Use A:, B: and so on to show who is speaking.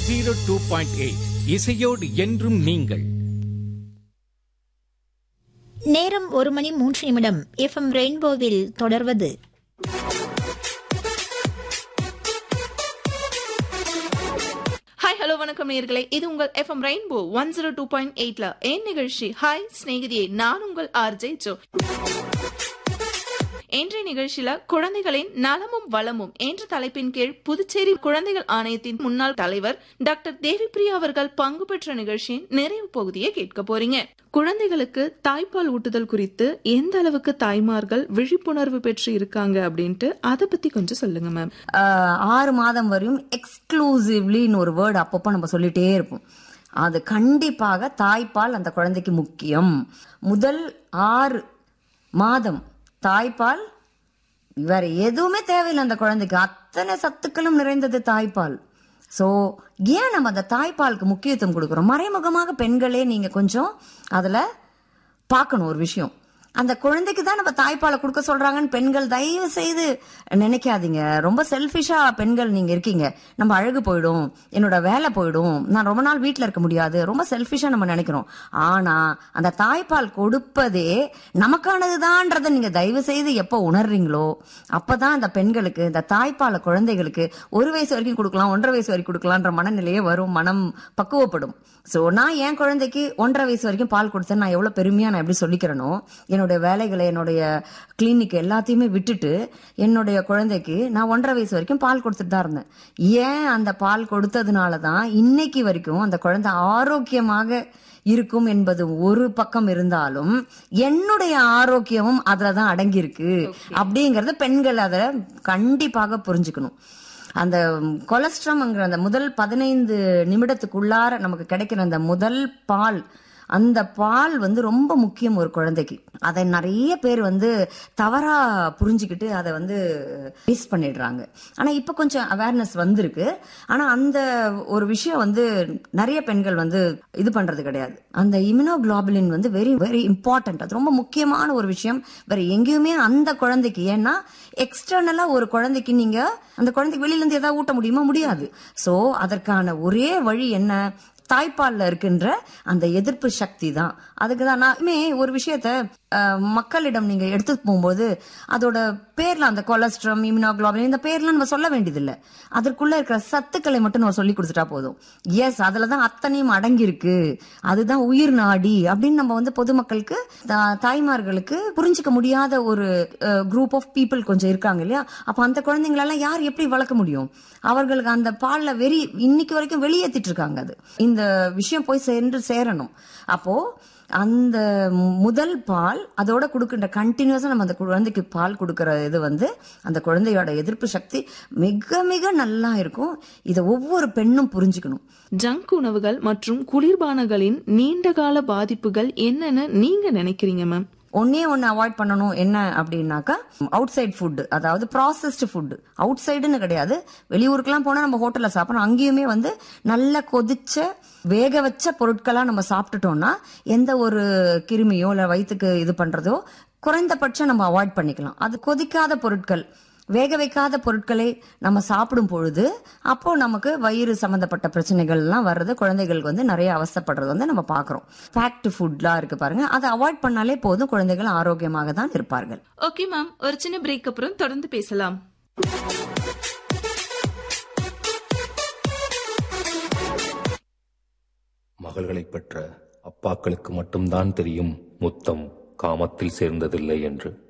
A: zero two point eight இசையோடு என்றும் நீங்கள்
B: நேரம் ஒரு மணி மூன்று நிமிடம் எஃப்எம் ரெயின்போவில் தொடர்வது
C: ஹாய் ஹலோ வணக்கம் நேர்களே இது உங்கள் FM rainbow one zero two point எயிட்ல என் நிகழ்ச்சி ஹாய் சிநேகிதியே நான் உங்கள் ஆர்ஜே ஜோ இன்றைய நிகழ்ச்சியில குழந்தைகளின் நலமும் வளமும் என்ற தலைப்பின் கீழ் புதுச்சேரி குழந்தைகள் ஆணையத்தின் முன்னாள் தலைவர் டாக்டர் தேவிப்பிரியா அவர்கள் பங்கு பெற்ற நிகழ்ச்சியின் நிறைவு பகுதியை கேட்க போறீங்க குழந்தைகளுக்கு தாய்ப்பால் ஊட்டுதல் குறித்து எந்த அளவுக்கு தாய்மார்கள் விழிப்புணர்வு பெற்று இருக்காங்க அப்படின்ட்டு அதை பத்தி கொஞ்சம் சொல்லுங்க மேம்
D: ஆஹ் ஆறு மாதம் வரையும் எக்ஸ்க்ளூசிவ்லின்னு ஒரு வேர்டு அப்பப்போ நம்ம சொல்லிட்டே இருப்போம் அது கண்டிப்பாக தாய்ப்பால் அந்த குழந்தைக்கு முக்கியம் முதல் ஆறு மாதம் தாய்ப்பால் வேற எதுவுமே தேவையில்லை அந்த குழந்தைக்கு அத்தனை சத்துக்களும் நிறைந்தது தாய்ப்பால் ஸோ ஏன் நம்ம அந்த தாய்ப்பாலுக்கு முக்கியத்துவம் கொடுக்குறோம் மறைமுகமாக பெண்களே நீங்க கொஞ்சம் அதுல பார்க்கணும் ஒரு விஷயம் அந்த குழந்தைக்கு தான் நம்ம தாய்ப்பாலை கொடுக்க சொல்றாங்கன்னு பெண்கள் தயவு செய்து நினைக்காதீங்க ரொம்ப செல்ஃபிஷா பெண்கள் நீங்க இருக்கீங்க நம்ம அழகு போயிடும் என்னோட வேலை போயிடும் நான் ரொம்ப நாள் வீட்ல இருக்க முடியாது ரொம்ப செல்ஃபிஷா நம்ம நினைக்கிறோம் ஆனா அந்த தாய்ப்பால் கொடுப்பதே நமக்கானதுதான்றதை நீங்க தயவு செய்து எப்போ உணர்றீங்களோ அப்பதான் அந்த பெண்களுக்கு இந்த தாய்ப்பாலை குழந்தைகளுக்கு ஒரு வயசு வரைக்கும் கொடுக்கலாம் ஒன்றரை வயசு வரைக்கும் கொடுக்கலான்ற மனநிலையே வரும் மனம் பக்குவப்படும் சோ நான் என் குழந்தைக்கு ஒன்றரை வயசு வரைக்கும் பால் கொடுத்தேன் நான் எவ்வளவு பெருமையா நான் எப்படி சொல்லிக்கிறேனோ என்னுடைய வேலைகளை என்னுடைய கிளினிக் எல்லாத்தையுமே விட்டுட்டு என்னுடைய குழந்தைக்கு நான் ஒன்றரை வயசு வரைக்கும் பால் கொடுத்துட்டு தான் இருந்தேன் ஏன் அந்த பால் கொடுத்ததுனால தான் இன்னைக்கு வரைக்கும் அந்த குழந்தை ஆரோக்கியமாக இருக்கும் என்பது ஒரு பக்கம் இருந்தாலும் என்னுடைய ஆரோக்கியமும் அதுல தான் அடங்கியிருக்கு அப்படிங்கறத பெண்கள் அதை கண்டிப்பாக புரிஞ்சுக்கணும் அந்த கொலஸ்ட்ரம்ங்கிற அந்த முதல் பதினைந்து நிமிடத்துக்குள்ளார நமக்கு கிடைக்கிற அந்த முதல் பால் அந்த பால் வந்து ரொம்ப முக்கியம் ஒரு குழந்தைக்கு அதை நிறைய பேர் வந்து தவறா புரிஞ்சுக்கிட்டு அதை வந்து வேஸ்ட் பண்ணிடுறாங்க ஆனா இப்ப கொஞ்சம் அவேர்னஸ் வந்திருக்கு ஆனா அந்த ஒரு விஷயம் வந்து நிறைய பெண்கள் வந்து இது பண்றது கிடையாது அந்த இம்யூனோகுளோபுலின் வந்து வெரி வெரி இம்பார்ட்டன்ட் அது ரொம்ப முக்கியமான ஒரு விஷயம் வேற எங்கேயுமே அந்த குழந்தைக்கு ஏன்னா எக்ஸ்டர்னலா ஒரு குழந்தைக்கு நீங்க அந்த குழந்தைக்கு வெளியில இருந்து ஏதாவது ஊட்ட முடியுமா முடியாது சோ அதற்கான ஒரே வழி என்ன தாய்ப்பால்ல இருக்கின்ற அந்த எதிர்ப்பு சக்தி தான் அதுக்கு தான் நானுமே ஒரு விஷயத்த அஹ், மக்களிடம் நீங்க எடுத்துட்டு போகும்போது அதோட பேர்ல அந்த கொலஸ்ட்ரம் இம்யூனோகுளோபின் இந்த பேர்லாம் நம்ம சொல்ல வேண்டியதில்லை அதற்குள்ள இருக்கிற சத்துக்களை மட்டும் நம்ம சொல்லி கொடுத்துட்டா போதும் எஸ் அதுலதான் அத்தனையும் அடங்கி இருக்கு அதுதான் உயிர் நாடி அப்படின்னு நம்ம வந்து பொதுமக்களுக்கு தா- தாய்மார்களுக்கு புரிஞ்சுக்க முடியாத ஒரு குரூப் ஆஃப் பீப்புள் கொஞ்சம் இருக்காங்க இல்லையா அப்ப அந்த குழந்தைங்களெல்லாம் யார் எப்படி வளர்க்க முடியும் அவர்களுக்கு அந்த பால்ல வெறி இன்னைக்கு வரைக்கும் வெளியேத்திட்டு இருக்காங்க அது இந்த விஷயம் போய் சென்று சேரணும் அப்போ அந்த முதல் பால் அதோட கொடுக்கின்ற கண்டினியூஸா நம்ம அந்த குழந்தைக்கு பால் கொடுக்கிற இது வந்து அந்த குழந்தையோட எதிர்ப்பு சக்தி மிக மிக நல்லா இருக்கும் இதை ஒவ்வொரு பெண்ணும் புரிஞ்சுக்கணும்
C: ஜங்க் உணவுகள் மற்றும் குளிர்பானங்களின் நீண்டகால பாதிப்புகள் என்னன்னு நீங்க நினைக்கிறீங்க மேம்
D: ஒன்னே ஒன்னு அவாய்ட் பண்ணணும் என்ன அப்படின்னாக்கா அவுட் சைட் ஃபுட் அதாவது ப்ராசஸ்டு ஃபுட் அவுட் சைடுன்னு கிடையாது வெளியூருக்குலாம் போனா நம்ம ஹோட்டல்ல சாப்பிடணும் அங்கேயுமே வந்து நல்ல கொதிச்ச வேக வச்ச பொருட்களா நம்ம சாப்பிட்டுட்டோம்னா எந்த ஒரு கிருமியோ இல்ல வயிற்றுக்கு இது பண்றதோ குறைந்தபட்சம் நம்ம அவாய்ட் பண்ணிக்கலாம் அது கொதிக்காத பொருட்கள் வேக வைக்காத பொருட்களை நம்ம சாப்பிடும் பொழுது அப்போ நமக்கு வயிறு சம்பந்தப்பட்ட பிரச்சனைகள் எல்லாம் வர்றது குழந்தைகளுக்கு வந்து நிறைய அவஸ்தைப்படுறது வந்து நம்ம பாக்குறோம் ஃபேக்ட் ஃபுட்லாம் இருக்கு பாருங்க அதை அவாய்ட் பண்ணாலே போதும் குழந்தைகள் ஆரோக்கியமாக தான் இருப்பார்கள்
C: ஓகே மேம் ஒரு சின்ன பிரேக் அப்புறம் தொடர்ந்து பேசலாம்
E: மகள்களைப் பெற்ற அப்பாக்களுக்கு மட்டும்தான் தெரியும் முத்தம் காமத்தில் சேர்ந்ததில்லை என்று